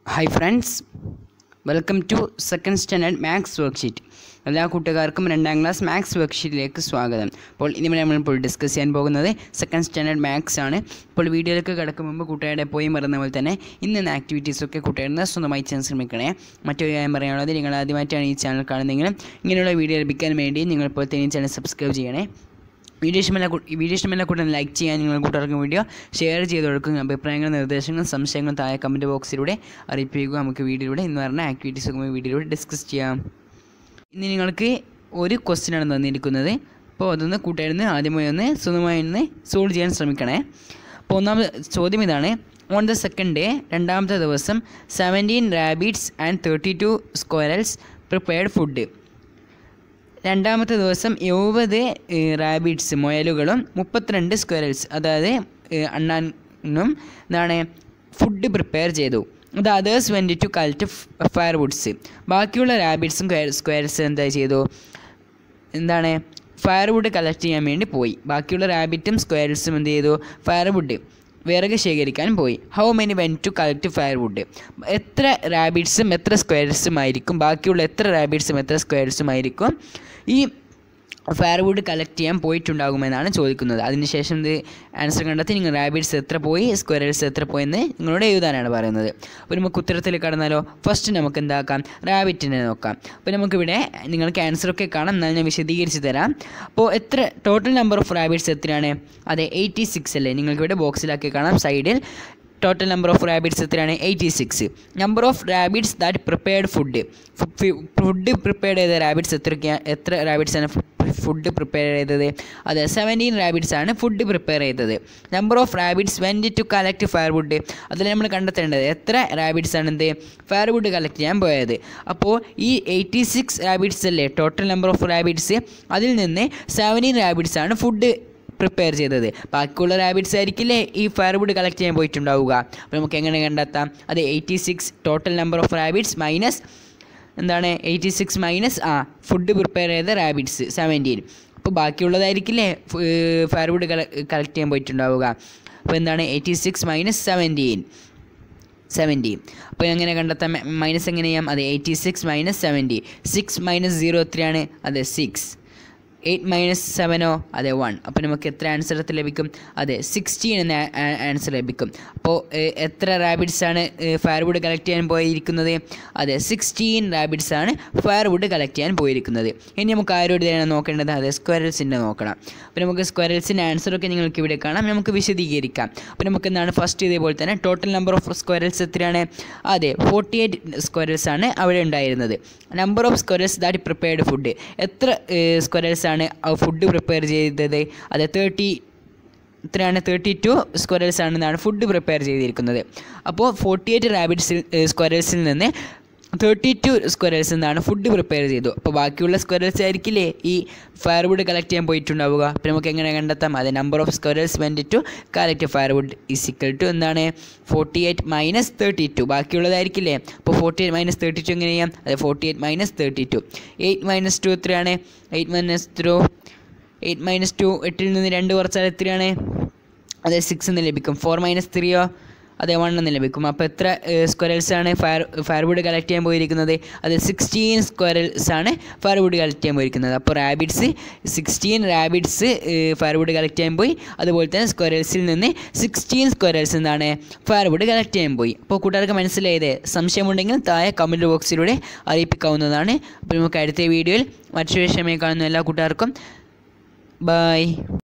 hi friends welcome to second standard maths worksheet എല്ലാ കൂട്ടുകാർക്കും രണ്ടാം ക്ലാസ് മാത്സ് വർക്ക്ഷീറ്റിലേക്ക് സ്വാഗതം അപ്പോൾ ഇനി നമ്മളിപ്പോൾ ഡിസ്കസ് ചെയ്യാൻ പോകുന്നത് സെക്കൻഡ് സ്റ്റാൻഡേർഡ് മാത്സ് ആണ് ഇപ്പോൾ വീഡിയോയിലേക്ക് കിടക്കും മുമ്പ് കൂട്ടുകാരുടെ പോയി മറന്ന പോലെ തന്നെ ഇന്ന് ആക്ടിവിറ്റീസൊക്കെ കൂട്ടുകാരുടെ സ്വന്തമായി ചെയ്യാൻ ശ്രമിക്കണേ മറ്റൊരു കാര്യം പറയാനുള്ളത് നിങ്ങൾ ആദ്യമായിട്ടാണ് ഈ ചാനൽ കാണുന്നതെങ്കിലും ഇങ്ങനെയുള്ള വീഡിയോ ലഭിക്കാൻ വേണ്ടി നിങ്ങൾ ഇപ്പോൾ തന്നെ ഈ ചാനൽ സബ്സ്ക്രൈബ് ചെയ്യണേ വീഡിയോ ഇഷ്ടമല്ല കൂ- ഈ വീഡിയോ ഇഷ്ടമല്ല കൂട്ടം ലൈക്ക് ചെയ്യാൻ നിങ്ങൾ കൂട്ടുകാർക്ക് വീഡിയോ ഷെയർ ചെയ്ത് കൊടുക്കുക അഭിപ്രായങ്ങളും നിർദ്ദേശങ്ങളും സംശയങ്ങളും താഴെ കമൻറ്റ് ബോക്സിലൂടെ അറിയിപ്പിക്കുക നമുക്ക് വീഡിയോയിലൂടെ ഇന്ന് പറഞ്ഞ ആക്ടിവിറ്റീസ് നമുക്ക് വീഡിയോയിലൂടെ ഡിസ്കസ് ചെയ്യാം ഇനി നിങ്ങൾക്ക് ഒരു ക്വസ്റ്റ്യൻ ആണ് തന്നിരിക്കുന്നത് അപ്പോൾ അതൊന്ന് കൂട്ടുകാരുന്ന് ആദ്യമായി ഒന്ന് സ്വന്തമായി ഒന്ന് സോൾവ് ചെയ്യാൻ ശ്രമിക്കണേ അപ്പോൾ ഒന്നാമത് ചോദ്യം ഇതാണ് ഓൺ ദ സെക്കൻഡ് ഡേ രണ്ടാമത്തെ ദിവസം seventeen rabbits and thirty two squirrels prepared food രണ്ടാമത്തെ ദിവസം എഴുപത് റാബിറ്റ്സ് മുയലുകളും മുപ്പത്തിരണ്ട് സ്ക്വയറൽസ് അതായത് ഏഹ്, അണ്ണാനും എന്താണ് ഫുഡ് പ്രിപ്പയർ ചെയ്തു the others went to collect fire woods ബാക്കിയുള്ള റാബിറ്റ്സും സ്ക്വയർസ് എന്താ ചെയ്തു എന്താണ് ഫയർവുഡ് കളക്ട് ചെയ്യാൻ വേണ്ടി പോയി ബാക്കിയുള്ള റാബിറ്റും സ്ക്വയർസും എന്ത് ചെയ്തു ഫയർവുഡ് വിറക് ശേഖരിക്കാൻ പോയി how many went to collect firewood എത്ര റാബിറ്റ്സും എത്ര സ്ക്വയർസും ആയിരിക്കും ബാക്കിയുള്ള എത്ര റാബിറ്റ്സും എത്ര സ്ക്വയർസും ആയിരിക്കും ഈ ഫയർവുഡ് കളക്ട് ചെയ്യാൻ പോയിട്ടുണ്ടാകുമെന്നാണ് ചോദിക്കുന്നത് അതിനുശേഷം ഇത് ആൻസർ കണ്ടെത്തി നിങ്ങൾ റാബിറ്റ്സ് എത്ര പോയി സ്ക്വയർസ് എത്ര പോയെന്ന് നിങ്ങളോട് എഴുതാനാണ് പറയുന്നത് അപ്പോൾ നമുക്ക് ഉത്തരത്തിൽ കടന്നാലോ ഫസ്റ്റ് നമുക്ക് എന്താക്കാം റാബിറ്റിനെ നോക്കാം അപ്പോൾ നമുക്കിവിടെ നിങ്ങൾക്ക് ആൻസറൊക്കെ കാണാം എന്നാൽ ഞാൻ വിശദീകരിച്ച് തരാം അപ്പോൾ എത്ര ടോട്ടൽ നമ്പർ ഓഫ് റാബിറ്റ്സ് എത്രയാണ് അതെ എയ്റ്റി സിക്സ് അല്ലേ നിങ്ങൾക്കിവിടെ ബോക്സിലാക്കി കാണാം സൈഡിൽ ടോട്ടൽ നമ്പർ ഓഫ് റാബിറ്റ്സ് എത്രയാണ് eighty six number of rabbits that prepared food food prepare ചെയ്ത റാബിറ്റ്സ് എത്രയ്ക്കാണ് എത്ര റാബിറ്റ്സ് ആണ് ഫുഡ് പ്രിപ്പയർ ചെയ്തത് അതെ സെവൻറ്റീൻ റാബിറ്റ്സ് ആണ് ഫുഡ് പ്രിപ്പയർ ചെയ്തത് number of rabbits went to collect firewood അതിൽ നമ്മൾ കണ്ടെത്തേണ്ടത് എത്ര റാബിറ്റ്സ് ആണ് എന്ത് ഫയർവുഡ് കളക്ട് ചെയ്യാൻ പോയത് അപ്പോൾ ഈ എയ്റ്റി സിക്സ് റാബിറ്റ്സ് അല്ലേ ടോട്ടൽ നമ്പർ ഓഫ് റാബിറ്റ്സ് അതിൽ നിന്ന് സെവൻറ്റീൻ റാബിറ്റ്സ് ആണ് ഫുഡ് പ്രിപ്പയർ ചെയ്തത് ബാക്കിയുള്ള റാബിറ്റ്സ് ആയിരിക്കില്ലേ ഈ ഫയർവുഡ് കളക്ട് ചെയ്യാൻ പോയിട്ടുണ്ടാവുക അപ്പോൾ നമുക്ക് എങ്ങനെ കണ്ടെത്താം അത് eighty six total number of rabbits minus എന്താണ് എയ്റ്റി സിക്സ് മൈനസ് ആ ഫുഡ് പ്രിപ്പയർ ചെയ്ത റാബിറ്റ്സ് സെവൻറ്റീൻ അപ്പോൾ ബാക്കിയുള്ളതായിരിക്കില്ലേ ഫയർവുഡ് കളക്ട് ചെയ്യാൻ പോയിട്ടുണ്ടാവുക അപ്പോൾ എന്താണ് eighty six minus seventeen seventy അപ്പോൾ എങ്ങനെ കണ്ടെത്താം മൈനസ് എങ്ങനെ ചെയ്യാം അതെ eighty six minus seventy six minus zero എത്രയാണ് അതെ സിക്സ് എയ്റ്റ് മൈനസ് സെവനോ അതെ വൺ അപ്പോൾ നമുക്ക് എത്ര ആൻസർ ലഭിക്കും അതെ സിക്സ്റ്റീൻ എന്ന ആൻസർ ലഭിക്കും അപ്പോൾ ഏഹ്, എത്ര റാബിറ്റ്സ് ആണ് ഫയർവുഡ് കളക്ട് ചെയ്യാൻ പോയിരിക്കുന്നത് അതെ സിക്സ്റ്റീൻ റാബിറ്റ്സ് ആണ് ഫയർവുഡ് കളക്ട് ചെയ്യാൻ പോയിരിക്കുന്നത് ഇനി നമുക്ക് ആരോട് തന്നെയാണ് നോക്കേണ്ടത് അതെ സ്ക്വയറൽസിൻ്റെ നോക്കണം അപ്പോൾ നമുക്ക് സ്ക്വയറൽസിൻ്റെ ആൻസറൊക്കെ നിങ്ങൾക്ക് ഇവിടെ കാണാം നമുക്ക് വിശദീകരിക്കാം അപ്പോൾ നമുക്ക് എന്താണ് ഫസ്റ്റ് ഇതേപോലെ തന്നെ ടോട്ടൽ നമ്പർ ഓഫ് സ്ക്വയറൽസ് എത്രയാണ് അതെ ഫോർട്ടി എയ്റ്റ് സ്ക്വയറൽസ് ആണ് അവിടെ ഉണ്ടായിരുന്നത് number of squirrels that prepared food എത്ര സ്ക്വയറൽസ് ആണ് ഫുഡ് പ്രിപ്പയർ ചെയ്തത് അതെ തേർട്ടി ഇത്രയാണ് തേർട്ടി ടു സ്ക്വയറൽസ് ആണെന്നാണ് ഫുഡ് പ്രിപ്പയർ ചെയ്തിരിക്കുന്നത് അപ്പോൾ ഫോർട്ടി എയ്റ്റ് റാബിറ്റ്സിൽ സ്ക്വയറൽസിൽ നിന്ന് തേർട്ടി ടു സ്ക്വയറൽസ് എന്നാണ് ഫുഡ് പ്രിപ്പയർ ചെയ്തു അപ്പോൾ ബാക്കിയുള്ള സ്ക്വയറൽസ് ആയിരിക്കില്ലേ ഈ ഫയർവുഡ് കളക്ട് ചെയ്യാൻ പോയിട്ടുണ്ടാവുക അപ്പോൾ നമുക്ക് എങ്ങനെ കണ്ടെത്താം അതെ number of squirrels went to collect firewood is equal to എന്താണ് forty eight minus thirty two ബാക്കിയുള്ളതായിരിക്കില്ലേ അപ്പോൾ forty eight minus thirty two എങ്ങനെ ചെയ്യാം അതെ forty eight minus thirty two eight minus two എത്രയാണ് eight minus through eight minus two എട്ടിൽ നിന്ന് രണ്ട് കുറച്ചാൽ എത്രയാണ് അതെ സിക്സ് എന്ന് ലഭിക്കും ഫോർ മൈനസ് ത്രീയോ അതെ വൺ എന്ന് ലഭിക്കും അപ്പോൾ എത്ര സ്ക്വയറൽസ് ആണ് ഫയർ ഫയർവുഡ് കളക്ട് ചെയ്യാൻ പോയിരിക്കുന്നത് അത് സിക്സ്റ്റീൻ സ്ക്വയറൽസ് ആണ് ഫയർവുഡ് കളക്ട് ചെയ്യാൻ പോയിരിക്കുന്നത് അപ്പോൾ rabbits sixteen rabbits firewood collect ചെയ്യാൻ പോയി അതുപോലെ തന്നെ സ്ക്വയറൽസിൽ നിന്ന് സിക്സ്റ്റീൻ സ്ക്വയറൽസ് എന്താണ് ഫയർവുഡ് കളക്ട് ചെയ്യാൻ പോയി അപ്പോൾ കൂട്ടുകാർക്ക് മനസ്സിലായത് സംശയമുണ്ടെങ്കിൽ താഴെ കമൻറ്റ് ബോക്സിലൂടെ അറിയിപ്പിക്കാവുന്നതാണ് അപ്പോൾ നമുക്ക് അടുത്ത വീഡിയോയിൽ മറ്റൊരു വിഷയമായി കാണുന്ന എല്ലാ കൂട്ടുകാർക്കും ബൈ